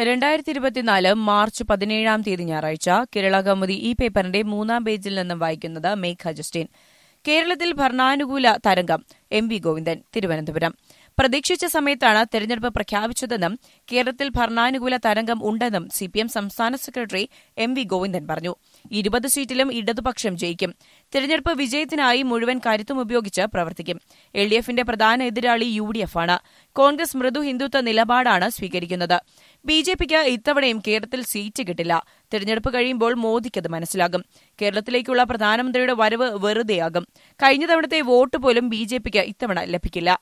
രണ്ടായിരത്തി ഇരുപത്തിനാല് മാർച്ച് പതിനേഴാം തീയതി ഞായറാഴ്ച കേരള കൗമുദി ഈ പേപ്പറിന്റെ മൂന്നാം പേജിൽ നിന്നും വായിക്കുന്നത് മേഘ ജസ്റ്റീൻ കേരളത്തിൽ ഭരണാനുകൂല തരംഗം എം വി ഗോവിന്ദൻ തിരുവനന്തപുരം പ്രതീക്ഷിച്ച സമയത്താണ് തെരഞ്ഞെടുപ്പ് പ്രഖ്യാപിച്ചതെന്നും കേരളത്തിൽ ഭരണാനുകൂല തരംഗം ഉണ്ടെന്നും സിപിഎം സംസ്ഥാന സെക്രട്ടറി എം വി ഗോവിന്ദൻ പറഞ്ഞു ഇരുപത് സീറ്റിലും ഇടതുപക്ഷം ജയിക്കും തെരഞ്ഞെടുപ്പ് വിജയത്തിനായി മുഴുവൻ കരുത്തും ഉപയോഗിച്ച് പ്രവർത്തിക്കും എൽ ഡി എഫിന്റെ പ്രധാന എതിരാളി യു ഡി എഫ് ആണ് കോൺഗ്രസ് മൃദു ഹിന്ദുത്വ നിലപാടാണ് സ്വീകരിക്കുന്നത് ബി ജെ പിക്ക് ഇത്തവണയും കേരളത്തിൽ സീറ്റ് കിട്ടില്ല തെരഞ്ഞെടുപ്പ് കഴിയുമ്പോൾ മോദിക്കത് മനസ്സിലാകും കേരളത്തിലേക്കുള്ള പ്രധാനമന്ത്രിയുടെ വരവ് വെറുതെയാകും കഴിഞ്ഞ തവണത്തെ വോട്ട് പോലും ബി ജെ പിക്ക് ഇത്തവണ ലഭിക്കില്ല